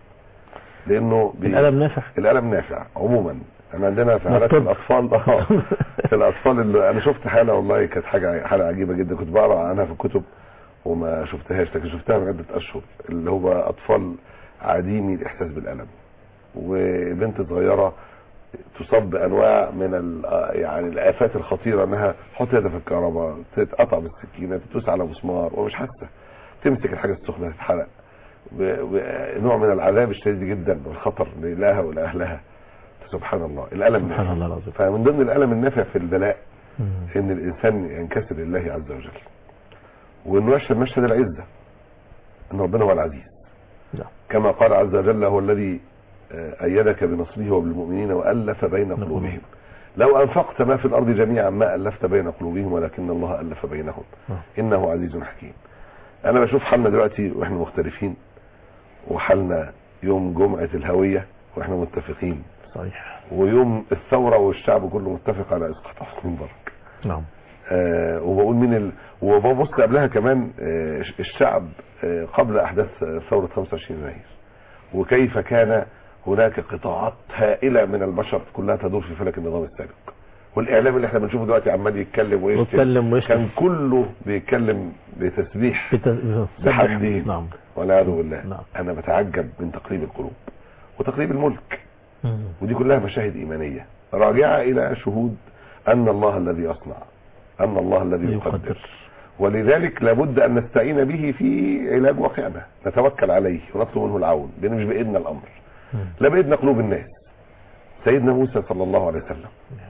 لأنه بي... الألم نافع الألم نافع عموما احنا عندنا في حالات مكتوب. الأطفال آه، في الأطفال اللي أنا شفت حالة والله كانت حاجة حالة عجيبة جدا كنت بقرأ عنها في الكتب وما شفتهاش لكن شفتها من عدة أشهر اللي هو أطفال عديمي الإحساس بالألم وبنت صغيرة تصاب بانواع من ال- آه يعني الافات الخطيره انها تحط يدها في الكهرباء تتقطع بالسكينه تدوس على مسمار ومش حاسه تمسك الحاجه السخنه تتحرق ب- ب- نوع من العذاب الشديد جدا والخطر لها ولاهلها سبحان الله الالم سبحان نافع. الله العظيم فمن ضمن الالم النافع في البلاء مم. ان الانسان ينكسر لله عز وجل وانه يشهد مشهد العزه ان ربنا هو العزيز نعم. كما قال عز وجل هو الذي آه، ايدك بنصره وبالمؤمنين والف بين قلوبهم لو انفقت ما في الارض جميعا ما الفت بين قلوبهم ولكن الله الف بينهم نعم. انه عزيز حكيم انا بشوف حالنا دلوقتي واحنا مختلفين وحالنا يوم جمعه الهويه واحنا متفقين صحيح ويوم الثوره والشعب كله متفق على اسقاط حسني مبارك نعم آه وبقول مين ال... وببص قبلها كمان آه الشعب آه قبل احداث آه، ثوره 25 يناير وكيف كان هناك قطاعات هائله من البشر كلها تدور في فلك النظام السابق والاعلام اللي احنا بنشوفه دلوقتي عمال يتكلم ويشتم ويتكلم ويشتم كان كله بيتكلم بتسبيح بت- بحمده نعم والعياذ بالله نعم. انا بتعجب من تقريب القلوب وتقريب الملك مم. ودي كلها مشاهد إيمانية راجعة إلى شهود أن الله الذي يصنع أن الله الذي يقدر يقدر ولذلك لابد أن نستعين به في علاج واقعنا نتوكل عليه ونطلب منه العون لأن مش بإيدنا الأمر مم. لا بإيدنا قلوب الناس سيدنا موسى صلى الله عليه وسلم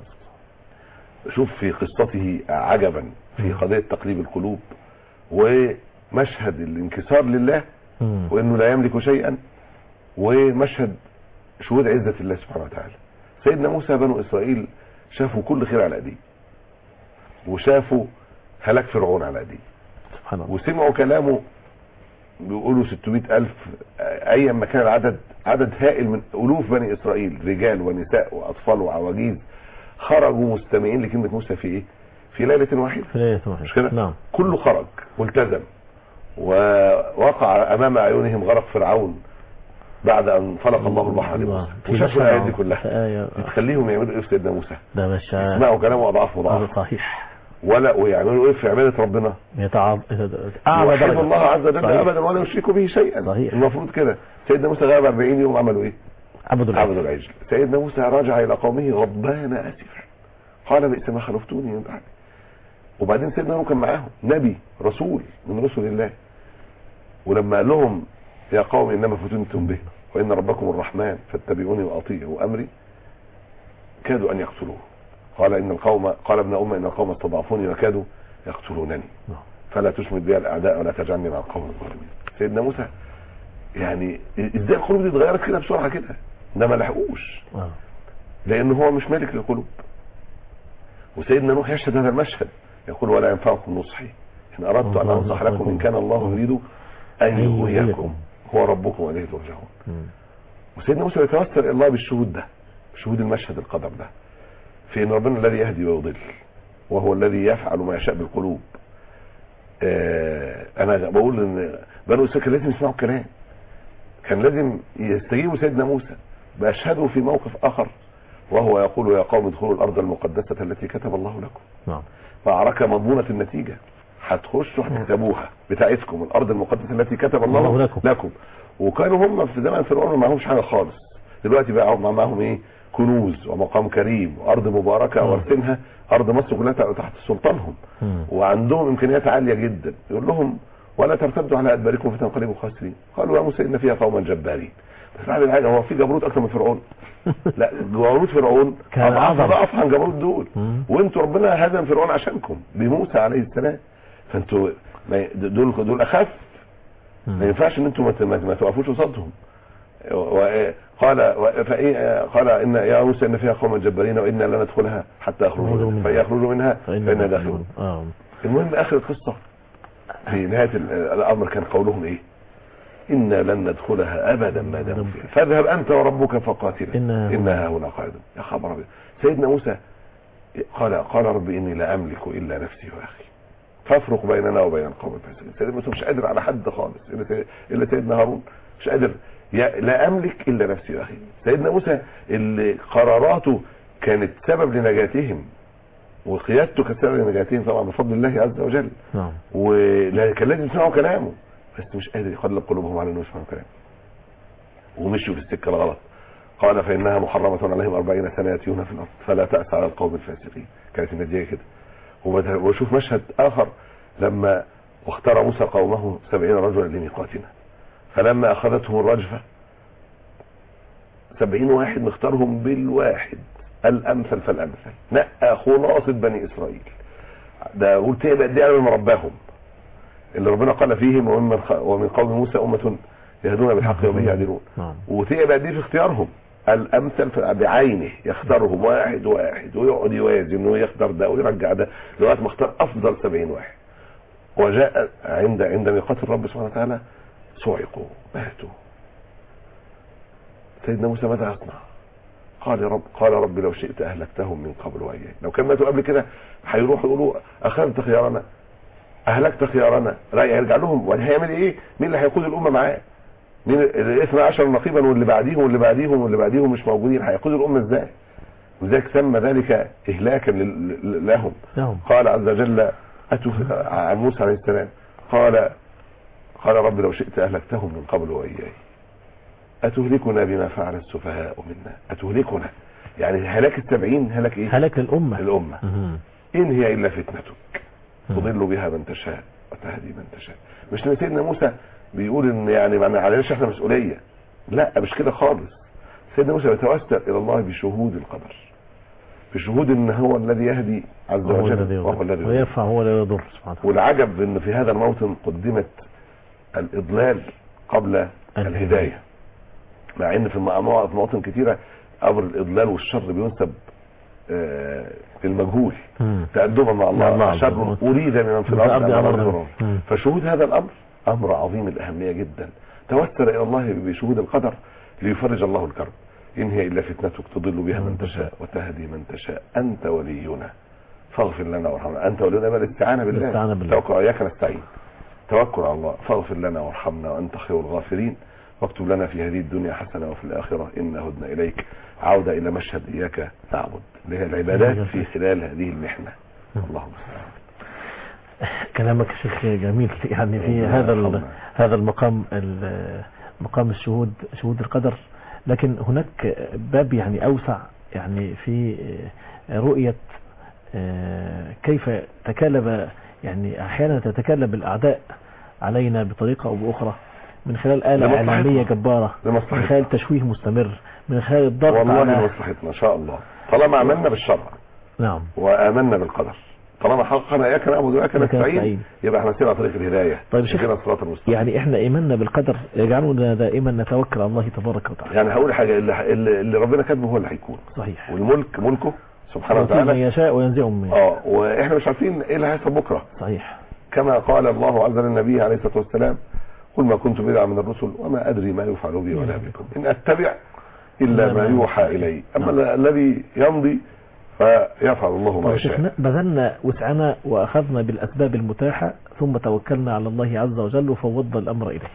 شوف في قصته عجبا في مم. قضية تقليب القلوب ومشهد الانكسار لله مم. وانه لا يملك شيئا ومشهد شهود عزة الله سبحانه وتعالى سيدنا موسى بنو اسرائيل شافوا كل خير على ايديه وشافوا هلاك فرعون على ايديه سبحان الله وسمعوا كلامه بيقولوا 600 ألف أيا ما كان العدد عدد هائل من ألوف بني إسرائيل رجال ونساء وأطفال وعواجيز خرجوا مستمعين لكلمة موسى في إيه؟ في ليلة واحدة في ليلة واحدة. مش كده؟ نعم كله خرج والتزم ووقع امام اعينهم غرق فرعون بعد ان فلق الله البحر لموسى في وشافوا مشهد الايات دي عظيم. كلها في آية تخليهم يعملوا ايه في سيدنا موسى ده مش يسمعوا كلامه اضعاف آه، مضاعف صحيح ولا ويعملوا ايه في عباده ربنا يتعب أعلى يوحدوا درجة الله عز وجل صحيح. ابدا ولا يشركوا به شيئا صحيح. المفروض كده سيدنا موسى غاب 40 يوم عملوا ايه عبدوا العبد عبدوا العجل سيدنا موسى رجع الى قومه غضبان اسفا قال بئس ما خلفتوني من بعد وبعدين سيدنا نوح كان معاهم نبي رسول من رسل الله ولما قال لهم يا قوم انما فتنتم به وان ربكم الرحمن فاتبعوني واطيعوا امري كادوا ان يقتلوه قال ان القوم قال ابن ام ان القوم استضعفوني وكادوا يقتلونني نعم. فلا تشمت بي الاعداء ولا تجعلني مع القوم الظالمين سيدنا موسى يعني ازاي القلوب دي اتغيرت كده بسرعه كده ده ما لحقوش آه. لان هو مش مالك للقلوب وسيدنا نوح يشهد هذا المشهد يقول ولا ينفعكم نصحي ان اردت ان انصح لكم ان كان الله يريد ان يغويكم هو ربكم واليه ترجعون مم. وسيدنا موسى يتوسل الى الله بالشهود ده شهود المشهد القدر ده في ان ربنا الذي يهدي ويضل وهو الذي يفعل ما يشاء بالقلوب آه انا بقول ان بنو اسرائيل كان لازم يسمعوا الكلام كان لازم يستجيبوا سيدنا موسى باشهدوا في موقف اخر وهو يقول يا قوم ادخلوا الارض المقدسه التي كتب الله لكم نعم معركه مضمونه النتيجه هتخشوا هتكتبوها بتاعتكم الارض المقدسه التي كتب الله الله لكم, لكم. لكم. وكانوا هم في زمن فرعون ما معهمش حاجه خالص دلوقتي بقى هم معاهم ايه كنوز ومقام كريم وارض مباركه مم. وارثينها ارض مصر كلها تحت سلطانهم مم. وعندهم امكانيات عاليه جدا يقول لهم ولا ترتدوا على ادباركم فتنقلبوا خاسرين قالوا يا موسى ان فيها قوما جبارين بس بعد الحاجه هو في جبروت اكتر من فرعون لا جبروت فرعون كان اضعاف أعظم. ضعف عن جبروت دول مم. وانتوا ربنا هزم فرعون عشانكم بموسى عليه السلام فانتوا ما ي- دول دول اخف مم. ما ينفعش ان انتم ما ت- ما ما توقفوش قصادهم و- قال و- فإيه قال ان يا موسى ان فيها قوما جبارين وانا لا ندخلها حتى يخرجوا يخرجوا منها منها. فإن يخرجوا منها فإن فإنا داخلون اه المهم اخر القصه في نهايه ال- الامر كان قولهم ايه انا لن ندخلها ابدا ما داموا فيها فاذهب انت وربك فقاتلا إنها- انها هنا قاعده يا خبر أبيض. سيدنا موسى قال قال رب اني لا املك الا نفسي واخي فافرق بيننا وبين القوم الفاسقين سيدنا موسى مش قادر على حد خالص الا سي- الا سيدنا هارون مش قادر يا- لا املك الا نفسي واخي سيدنا موسى اللي قراراته كانت سبب لنجاتهم وقيادته كانت سبب لنجاتهم طبعا بفضل الله عز وجل نعم وكان لازم يسمعوا كلامه بس مش قادر يقلب قلوبهم على انه يسمعوا كلامه ومشوا في السكه الغلط قال فانها محرمه عليهم أربعين سنه ياتيون في الارض فلا تاس على القوم الفاسقين كانت النتيجه كده وبدأ- وشوف مشهد اخر لما واختار موسى قومه سبعين رجلا لميقاتنا فلما اخذتهم الرجفه سبعين واحد مختارهم بالواحد الامثل فالامثل نقى خلاصه بني اسرائيل ده قلت ايه قد ايه انا من رباهم اللي ربنا قال فيهم ومن خ... ومن قوم موسى امه يهدون بالحق وبه يعدلون نعم وتبقى قد ايه في اختيارهم الامثل ف- بعينه يختارهم واحد واحد ويقعد يوازن ويختار ده ويرجع ده لغايه ما اختار افضل سبعين واحد وجاء عند عند ميقات الرب سبحانه وتعالى صعقوا ماتوا سيدنا موسى ماذا يصنع؟ قال يا رب قال رب لو شئت اهلكتهم من قبل واياي لو كان ماتوا قبل كده هيروحوا يقولوا اخذت خيارنا اهلكت خيارنا لا يرجع لهم وهيعمل ايه؟ مين اللي هيقود الامه معاه؟ مين ال 12 نقيبا واللي بعديهم واللي بعديهم واللي بعديهم مش موجودين هيقودوا الامه ازاي؟ وذلك سمى ذلك اهلاكا لل- لهم نعم قال عز وجل أتو عن موسى عليه السلام قال قال رب لو شئت أهلكتهم من قبل وإياي أتهلكنا بما فعل السفهاء منا أتهلكنا يعني هلاك السبعين هلاك إيه هلاك للأمة الأمة مهم. إن هي إلا فتنتك مم. تضل بها من تشاء وتهدي من تشاء مش إن سيدنا موسى بيقول ان يعني ما عليناش احنا مسؤوليه لا مش كده خالص سيدنا موسى يتوسل الى الله بشهود القدر بشهود ان هو الذي يهدي عز وهو الذي وجل وهو الذي يضر يضر. ويرفع هو لا يضر سبحانه وتعالى والعجب ان في هذا الموطن قدمت الاضلال قبل الهدايه مع ان في مواطن في مواطن كثيره امر الاضلال والشر بينسب آه، للمجهول مم. تأدبا مع مع الله الله عز شر وجل. أريد من في من الأرض الأرض أن أمرا. أظهرهم. مم. فشهود هذا الأمر أمر عظيم الأهمية جدا توسل إلى الله بشهود القدر ليفرج الله الكرب إن هي إلا فتنتك تضل بها من تشاء وتهدي من تشاء أنت ولينا فاغفر لنا وارحمنا أنت ولينا بل استعانة بالله الاستعانة بالله. توكل إياك نستعين توكل على الله فاغفر لنا وارحمنا وأنت خير الغافرين واكتب لنا في هذه الدنيا حسنة وفي الآخرة إنا هدنا إليك عودة إلى مشهد إياك نعبد اللي هي العبادات في خلال هذه المحنة اللهم استعان كلامك يا شيخ جميل يعني في ربنا هذا ال- يرحمنا. هذا المقام ال- مقام الشهود شهود القدر لكن هناك باب يعني أوسع يعني في رؤية آه، كيف تكالب يعني أحيانا تتكالب الأعداء علينا بطريقة أو بأخرى من خلال آلة لمصلحتنا. إعلامية جبارة من لمصلحتنا خلال تشويه مستمر من خلال الضغط والله على لمصلحتنا ان شاء الله طالما عملنا بالشرع نعم وامنا بالقدر طالما حققنا اياك نعبد واياك إياك نستعين نستعين. يبقى احنا سير على طريق الهدايه طيب شيخ، اهدنا الصراط المستقيم يعني احنا ايماننا بالقدر يجعلنا دائما نتوكل على الله تبارك وتعالى يعني هقول حاجه اللي, اللي اللي ربنا كاتبه هو اللي هيكون صحيح والملك ملكه سبحانه يعطي من وتعالى يشاء وينزع من يشاء اه واحنا مش عارفين ايه اللي هيحصل بكره صحيح كما قال الله عز وجل للنبي عليه الصلاه والسلام قل ما كنت بدعا من الرسل وما ادري ما يفعل بي ولا بكم ان اتبع الا ما يوحى الي اما نعم. الذي يمضي فيفعل الله ما طيب يشاء شيخنا بذلنا وسعنا واخذنا بالاسباب المتاحه ثم توكلنا على الله عز وجل وفوضنا الامر اليه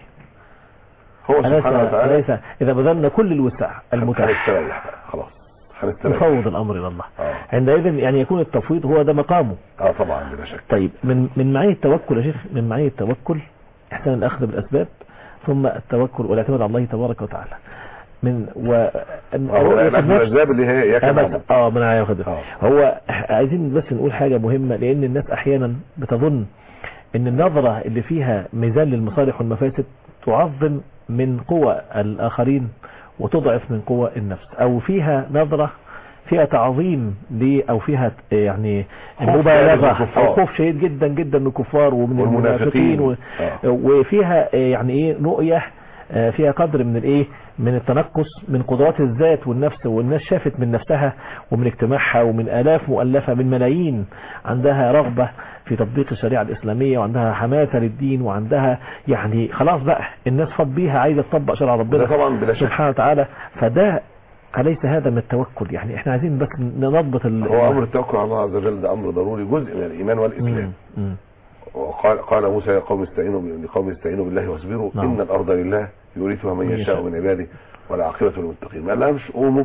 هو أليس سبحانه وتعالى أليس اذا بذلنا كل الوسع المتاح هنستريح بقى خلاص هنستريح نفوض الامر الى الله اه عندئذ يعني يكون التفويض هو ده مقامه اه طبعا بلا شك طيب من من معاني التوكل يا شيخ من معاني التوكل احسان الاخذ بالاسباب ثم التوكل والاعتماد على الله تبارك وتعالى من و هو رؤية الاخذ النفس- الاسباب اللي هي اياك اه نعبد بس اه من عايز آه. هو عايزين بس نقول حاجة مهمة لان الناس احيانا بتظن ان النظرة اللي فيها ميزان للمصالح والمفاسد تعظم من قوى الاخرين وتضعف من قوى النفس او فيها نظرة فيها تعظيم ل او فيها ت- يعني خوف مبالغه شديد من الكفار. او خوف شديد جدا جدا من الكفار ومن والمنافقين. المنافقين و... آه. وفيها آه، يعني ايه رؤيه آه، فيها قدر من الايه من التنقص من قدرات الذات والنفس والناس شافت من نفسها ومن اجتماعها ومن الاف مؤلفه من ملايين عندها رغبه في تطبيق الشريعه الاسلاميه وعندها حماسه للدين وعندها يعني خلاص بقى الناس فاض بيها عايزه تطبق شرع ربنا ده طبعا بلا شك سبحانه وتعالى فده أليس هذا من التوكل يعني احنا عايزين بس نضبط ال هو امر التوكل على الله عز وجل ده امر ضروري جزء من الايمان والاسلام مم. مم. وقال قال موسى يا قوم استعينوا ب- لقوم استعينوا بالله واصبروا نعم. ان الارض لله يورثها من من يشاء يشاء. من عباده والعاقبه للمتقين ما لهمش قوموا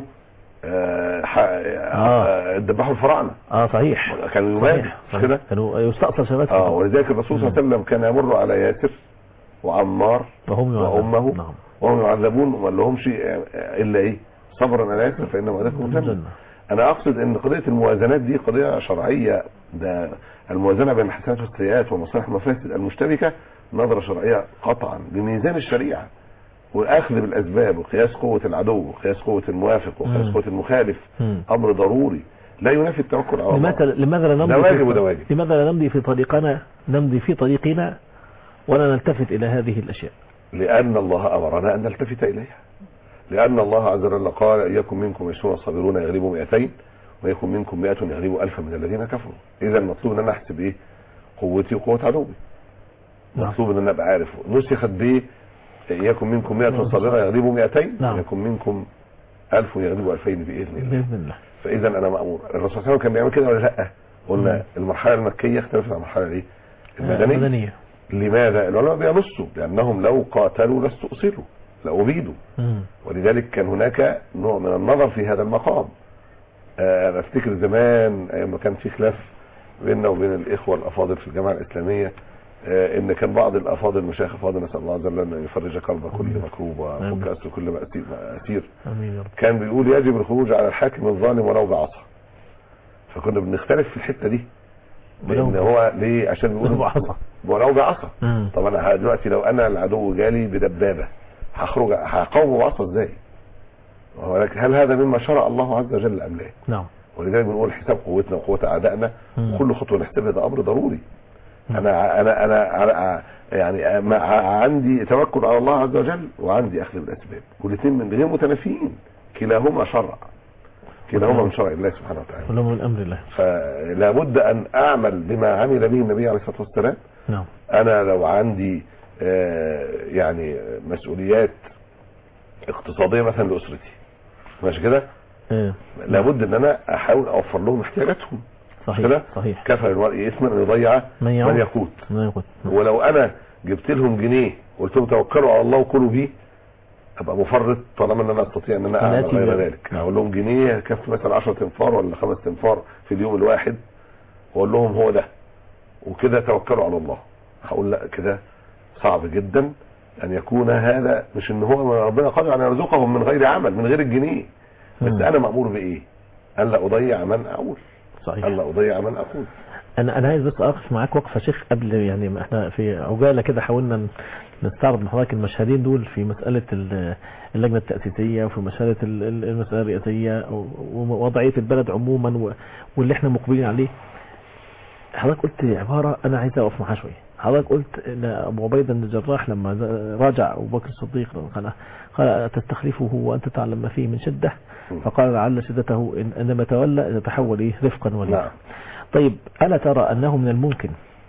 آه، ح- آه. آه، ذبحوا الفراعنه اه صحيح كانوا يمادوا صحيح مش كده كانوا يستأصل شباب اه ولذلك الرسول صلى الله عليه وسلم كان يمر على ياسر وعمار وهم يعذبون. وامه نعم وهم يعذبون وما لهمش الا ايه صبرا على ياسر فان موعدكم الجنه الجنة. انا اقصد ان قضيه الموازنات دي قضيه شرعيه ده الموازنه بين الحسنات والسيئات ومصالح المفاسد المشتركه نظره شرعيه قطعا بميزان الشريعه والاخذ بالاسباب وقياس قوه العدو وقياس قوه الموافق وقياس مم. قوه المخالف مم. امر ضروري لا ينافي التوكل على الله لماذا لماذا لا نمضي ده واجب في- وده واجب. لماذا لا نمضي في طريقنا نمضي في طريقنا ولا نلتفت الى هذه الاشياء لأن الله أمرنا أن نلتفت إليها لأن الله عز وجل قال إياكم منكم عشرون صابرون يغلبوا 200 ويكن منكم 100 يغلبوا ألفا من الذين كفروا إذا المطلوب أن أنا أحسب إيه قوتي وقوة عدوي نعم. مطلوب أن أنا أبقى عارف نسخت بإيه إياكم منكم 100 صابرون يغلبوا 200 نعم. ويكن منكم 1000 يغلبوا 2000 بإذن الله باذن الله فإذا أنا مأمور الرسول صلى الله عليه وسلم كان بيعمل كده ولا لأ قلنا مم. المرحلة المكية اختلفت عن المرحلة الإيه آه، المدنية المدنيه لماذا العلماء بينصوا لأنهم لو قاتلوا لاستؤصلوا لأبيدوا مم. ولذلك كان هناك نوع من النظر في هذا المقام آه، انا افتكر زمان ايام ما كان في خلاف بيننا وبين الاخوه الافاضل في الجامعه الاسلاميه آه، ان كان بعض الافاضل مشايخ افاضل نسال الله عز وجل ان يفرج كرب كل مكروب آمين. وفك اسر كل مأسير, مأسير امين يا رب كان بيقول يجب الخروج على الحاكم الظالم ولو بعصا فكنا بنختلف في الحته دي ولو لان هو ليه عشان ولو بيقول بعصا. ولو بعصا مم. طب انا دلوقتي لو انا العدو جالي بدبابه هخرج هقاومه بعصا ازاي؟ ولكن هل هذا مما شرع الله عز وجل ام لا؟ نعم ولذلك بنقول حساب قوتنا وقوه اعدائنا مم. وكل خطوه نحسبها ده امر ضروري. مم. انا انا انا أنا- يعني ما- عندي توكل على الله عز وجل وعندي اخذ بالاسباب والاثنين من غير متنافيين كلاهما شرع كلاهما من شرع الله سبحانه وتعالى كله من امر الله فلا بد ان اعمل بما عمل به النبي عليه الصلاه والسلام نعم انا لو عندي آه، يعني مسؤوليات اقتصاديه مثلا لاسرتي ماشي كده آه. لابد ان انا احاول اوفر لهم احتياجاتهم صحيح كده صحيح كفى المرء اثما ان يضيع من من يعود يقوت من يقود ولو انا جبت لهم جنيه قلت لهم توكلوا على الله وكلوا بيه ابقى مفرط طالما ان انا استطيع ان انا اعمل ولكن- غير ذلك اقول لهم جنيه يكفي مثلا 10 تنفار ولا خمس تنفار في اليوم الواحد واقول لهم هو ده وكده توكلوا على الله هقول لا كده صعب جدا ان يكون هذا مش ان هو ربنا قادر ان يرزقهم من غير عمل من غير الجنيه بس مم. انا مامور بايه؟ الا اضيع من اقول صحيح الا اضيع من اقول انا انا عايز بس اقف معاك وقفه شيخ قبل يعني ما احنا في عجاله كده حاولنا ن- نستعرض مع حضرتك المشهدين دول في مساله ال- اللجنه التاسيسيه وفي مساله ال- ال- المساله الرئاسيه و- ووضعيه البلد عموما و- واللي احنا مقبلين عليه حضرتك قلت عباره انا عايز اقف معاها شويه حضرتك قلت ان ابو عبيده بن الجراح لما ز- راجع ابو بكر الصديق قال قال تستخلفه وانت تعلم ما فيه من شده فقال لعل شدته إن انما تولى يتحول ايه رفقا ولينا نعم طيب ألا ترى أنه من الممكن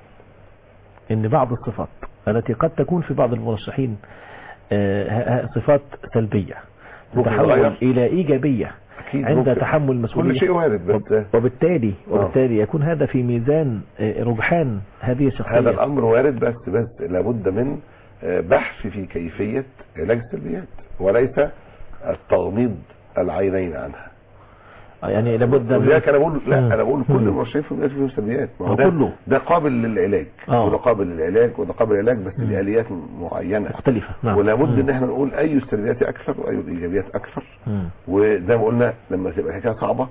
أن بعض الصفات التي قد تكون في بعض المرشحين آه، ه- ه- صفات سلبية ممكن تتحول تتغير. إلى إيجابية اكيد عند ممكن. تحمل كل المسؤولية شيء وارد بس وبالتالي وبالتالي يكون هذا في ميزان آه، رجحان هذه الشخصية هذا الامر وارد بس بس لابد من آه، بحث في كيفيه علاج السلبيات وليس التغميض العينين عنها آه، يعني لابد من ولذلك انا بقول لا مم. انا بقول كل مم. المرشحين في الناس فيهم سلبيات ما هو هو ده كله. ده قابل للعلاج آه. وده قابل للعلاج وده قابل للعلاج بس مم. بآليات معينه مختلفة نعم ولابد مم. ان احنا نقول اي السلبيات اكثر واي الايجابيات اكثر مم. وزي ما قلنا لما تبقى الحكايه صعبه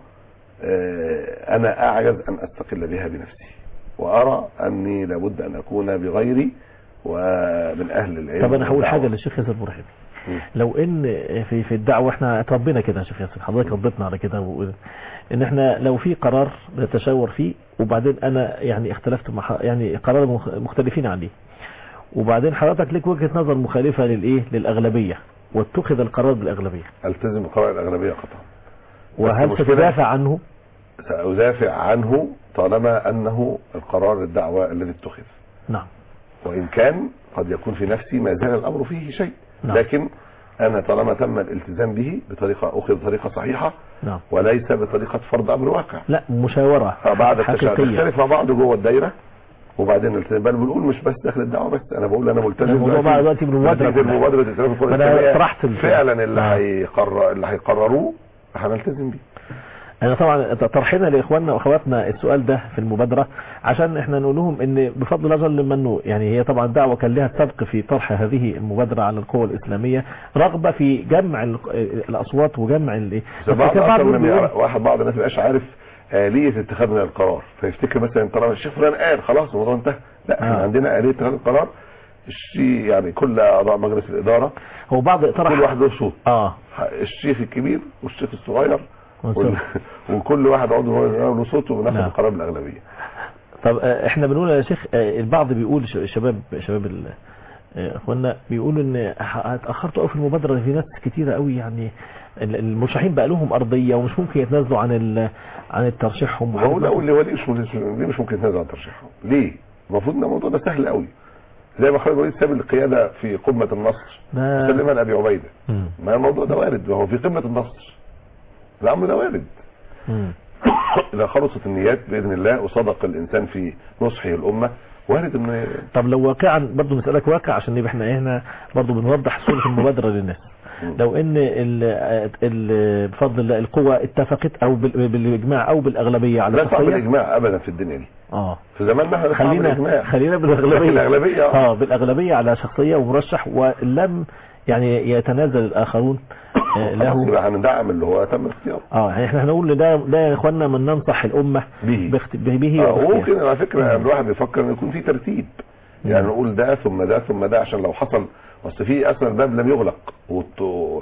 آه، انا اعجز ان استقل بها بنفسي وارى اني لابد ان اكون بغيري ومن اهل العلم طب انا هقول والدعوة. حاجه للشيخ ياسر مرحبي مم. لو ان في في الدعوه احنا اتربينا كده يا شيخ ياسر حضرتك ربيتنا على كده و... ان احنا لو في قرار بنتشاور فيه وبعدين انا يعني اختلفت مع ح- يعني قرار مخ- مختلفين عليه وبعدين حضرتك لك وجهه نظر مخالفه للايه للاغلبيه واتخذ القرار بالاغلبيه التزم بقرار الاغلبيه قطعا وهل المشكلة- تتدافع عنه سأدافع عنه طالما أنه القرار الدعوة الذي اتخذ نعم وإن كان قد يكون في نفسي ما زال الأمر فيه شيء نعم. لكن أنا طالما تم الالتزام به بطريقة أخذ بطريقة صحيحة نعم وليس بطريقة فرض أمر واقع لا مشاوره بعد التشاور حقيقيه نختلف مع بعض جوه الدايرة وبعدين نلتزم بل بنقول مش بس داخل الدعوة بس أنا بقول أنا ملتزم الموضوع بقى دلوقتي بالمبادرة نتيجة كلها. المبادرة الائتلاف القرى فأنا الإسلامية طرحت ال- فعلا اللي آه. هيقرر اللي هيقرروه هنلتزم بيه انا طبعا طرحنا لاخواننا واخواتنا السؤال ده في المبادره عشان احنا نقول لهم ان بفضل الله جل منه يعني هي طبعا دعوه كان لها سبق في طرح هذه المبادره على القوى الاسلاميه رغبه في جمع ال- الاصوات وجمع ال بس بعض كان بعض اكتر من بيقول- واحد بعض الناس مبقاش عارف آلية اتخاذ من القرار فيفتكر مثلا طالما الشيخ فلان قال خلاص الموضوع انتهى لا احنا آه. عندنا آلية اتخاذ القرار الشيء يعني كل اعضاء مجلس الاداره هو بعض طرح كل واحد له صوت اه الشيخ الكبير والشيخ الصغير والصوت. وال... وكل واحد عضو مجلس الاداره له صوته وناخد نعم. القرار بالاغلبيه طب آه، احنا بنقول يا شيخ آه، البعض بيقول ش- شباب شباب ال- آه، اخواننا بيقولوا ان ح- اتاخرتوا قوي في المبادره في ناس كتيره قوي يعني ال- المرشحين بقى لهم ارضيه ومش ممكن يتنازلوا عن ال- عن الترشيحهم ما هو لا اللي هو ليه مش ممكن ليه مش ممكن يتنازل عن ترشيحه ليه المفروض ان الموضوع ده سهل قوي زي ما خالد وليد ساب القياده في قمه النصر ده- سلمها لابي عبيده مم. ما الموضوع ده وارد ما هو في قمه النصر الامر ده وارد مم. اذا خلصت النيات باذن الله وصدق الانسان في نصحه الامه وارد ان طب لو واقعا برضه نسألك واقع عشان يبقى احنا هنا برضه بنوضح صورة المبادرة للناس لو ان ال ال بفضل الله القوى اتفقت او بال- بالاجماع او بالاغلبيه على لا صعب شخصيه الاجماع ابدا في الدنيا دي اه في زماننا احنا صعب خلينا الاجماع خلينا بالاغلبيه الأغلبية، آه. اه بالاغلبيه على شخصيه ومرشح ولم يعني يتنازل الاخرون آه، خلاص له يبقى هندعم اللي هو تم اختياره اه يعني احنا هنقول ده ده يا اخوانا من ننصح الامه به. باخت- به آه، وباختيار. وممكن على فكره الواحد بيفكر ان يكون في ترتيب يعني مم. نقول ده ثم ده ثم ده عشان لو حصل اصل في اصلا الباب لم يغلق والط- و-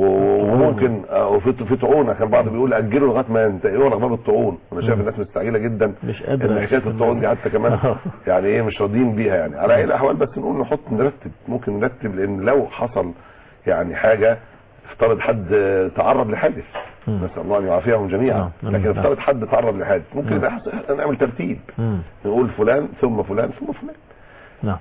وممكن آه، وفي في طعون كان بعض بيقول اجلوا لغايه ما ينت- يغلق باب الطعون انا شايف مم. الناس مستعجله جدا مش قادرة ان حكايه الطعون دي حتى كمان آه. يعني ايه مش راضيين بيها يعني على اي الاحوال بس نقول نحط نرتب ممكن نرتب لان لو حصل يعني حاجه افترض حد آه، تعرض لحادث مم. نسال الله ان يعافيهم جميعا نعم، نعم، لكن نعم. افترض حد تعرض لحادث ممكن نعم. يبقى حص- نعمل ترتيب مم. نقول فلان ثم فلان ثم فلان نعم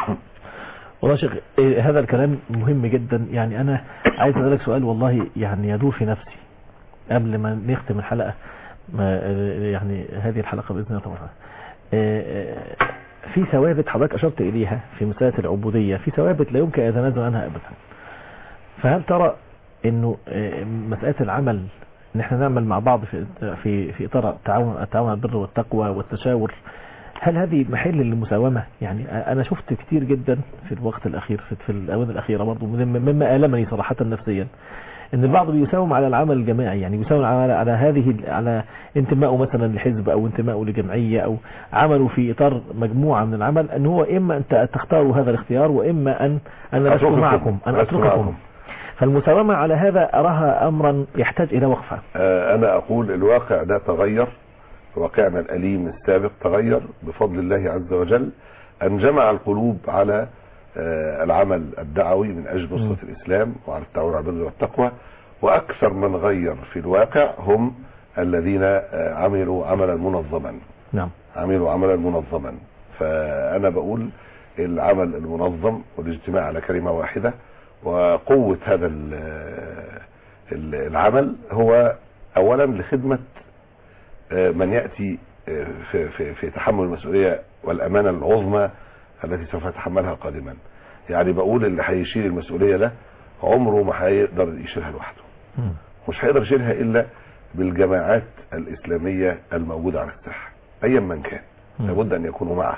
والله يا شيخ إيه هذا الكلام مهم جدا يعني انا عايز اسالك سؤال والله يعني يدور في نفسي قبل ما نختم الحلقه ما يعني هذه الحلقه باذن الله طبعا إيه، إيه، في ثوابت حضرتك اشرت اليها في مساله العبوديه في ثوابت لا يمكن ان يتنازل عنها ابدا فهل ترى انه إيه، مساله العمل ان احنا نعمل مع بعض في في في اطار التعاون التعاون على البر والتقوى والتشاور هل هذه محل للمساومة يعني أنا شفت كتير جدا في الوقت الأخير في, في الآونة الأخيرة برضو مما مما آلمني صراحة نفسيا ان البعض بيساوم على العمل الجماعي يعني يساوم على على هذه على انتمائه مثلا لحزب او انتمائه لجمعيه او عمله في اطار مجموعه من العمل ان هو اما ان تختاروا هذا الاختيار واما ان ان لست أترككم. معكم ان لست اترككم معكم. فالمساومه على هذا اراها امرا يحتاج الى وقفه آه، انا اقول الواقع ده تغير واقعنا الاليم السابق تغير بفضل الله عز وجل ان جمع القلوب على آه، العمل الدعوي من اجل م. نصرة الاسلام وعلى التعاون على البر والتقوى واكثر من غير في الواقع هم الذين آه، عملوا عملا منظما نعم عملوا عملا منظما فانا بقول العمل المنظم والاجتماع على كلمة واحدة وقوة هذا ال- ال- العمل هو اولا لخدمة آه، من يأتي آه، في, في, في تحمل المسؤولية والامانة العظمى التي سوف يتحملها قادما يعني بقول اللي هيشيل المسؤولية ده عمره ما هيقدر يشيلها لوحده مم. مش هيقدر يشيلها الا بالجماعات الاسلاميه الموجوده على الساحه ايا من كان مم. لابد ان يكونوا معه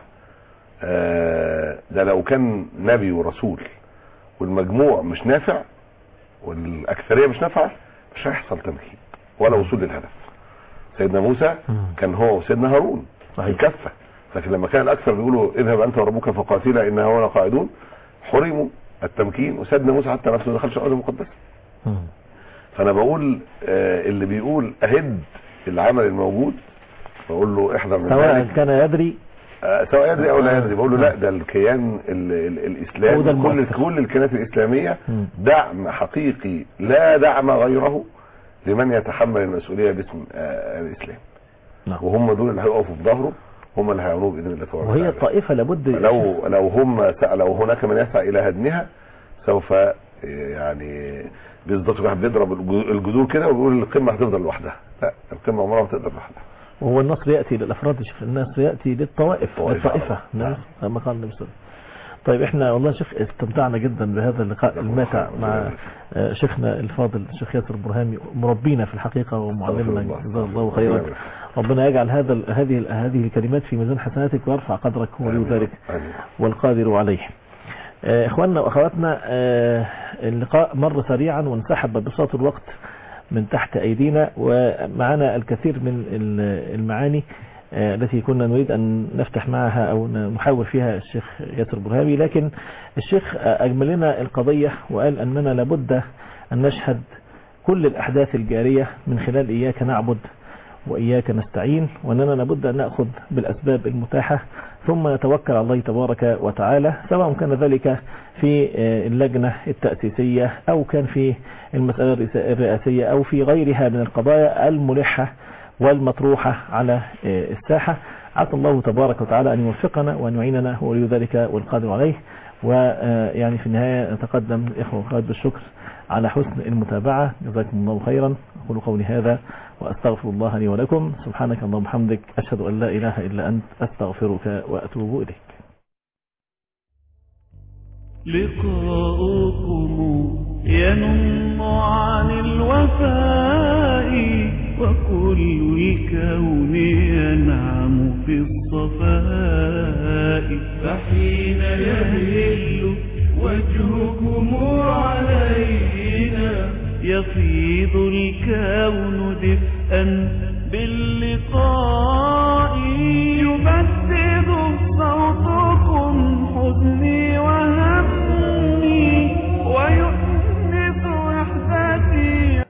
آه، ده لو كان نبي ورسول والمجموع مش نافع والاكثريه مش نافعه مش هيحصل تمكين ولا وصول للهدف سيدنا موسى مم. كان هو وسيدنا هارون صحيح. الكفه لكن لما كان الاكثر بيقولوا اذهب انت وربك فقاتلا انها هنا قاعدون حرموا التمكين وسيدنا موسى حتى نفسه ما دخلش الارض المقدسه مم. فانا بقول آه، اللي بيقول اهد العمل الموجود بقول له احذر من سواء ذلك كان يدري آه، سواء يدري او لا يدري بقول له لا ده الكيان ال ال هو ده الاسلامي كل المؤثر. كل الكيانات الاسلاميه مم. دعم حقيقي لا دعم غيره لمن يتحمل المسؤوليه باسم آه، الاسلام نعم. وهم دول اللي هيقفوا في ظهره هم اللي هيعانوه باذن الله تبارك وهي وتعالى. الطائفة لابد لو لو هم لو هناك من يسعى الى هدمها سوف آه، يعني بالظبط الواحد بيضرب الج- الجذور كده ويقول القمه هتفضل لوحدها لا القمه عمرها ما تقدر لوحدها وهو النصر يأتي للأفراد يا شيخ النصر يأتي للطوائف الطوائف. للطائفة نعم كما قال النبي صلى الله عليه وسلم طيب احنا والله شيخ استمتعنا جدا بهذا اللقاء جزاكم الماتع الله مع خير. آه، شيخنا الفاضل الشيخ ياسر برهامي مربينا في الحقيقة ومعلمنا الله. جزاه الله خيرا ربنا يجعل هذا ال- هذه ال- هذه الكلمات في ميزان حسناتك ويرفع قدرك ولي ذلك آمين. والقادر عليه آه، اخواننا واخواتنا آه، اللقاء مر سريعا وانسحب بساط الوقت من تحت ايدينا ومعنا الكثير من ال- المعاني آه، التي كنا نريد ان نفتح معها او نحاور فيها الشيخ ياسر برهامي لكن الشيخ آه، اجمل لنا القضية وقال اننا لابد ان نشهد كل الاحداث الجارية من خلال اياك نعبد وإياك نستعين وأننا لابد أن نأخذ بالأسباب المتاحة ثم نتوكل على الله تبارك وتعالى سواء كان ذلك في آه، اللجنة التأسيسية أو كان في المسألة الرئيس- الرئاسية أو في غيرها من القضايا الملحة والمطروحة على آه، الساحة عسى الله تبارك وتعالى أن يوفقنا وأن يعيننا هو ولي ذلك والقادر عليه ويعني في النهاية نتقدم إخوة وأخوات بالشكر على حسن المتابعة جزاكم الله خيرا أقول قولي هذا وأستغفر الله لي ولكم سبحانك اللهم وبحمدك أشهد أن لا إله إلا أنت أستغفرك وأتوب إليك لقاؤكم ينم عن الوفاء وكل الكون ينعم في الصفاء فحين يهل وجهكم علينا يفيض الكون دفئا باللقاء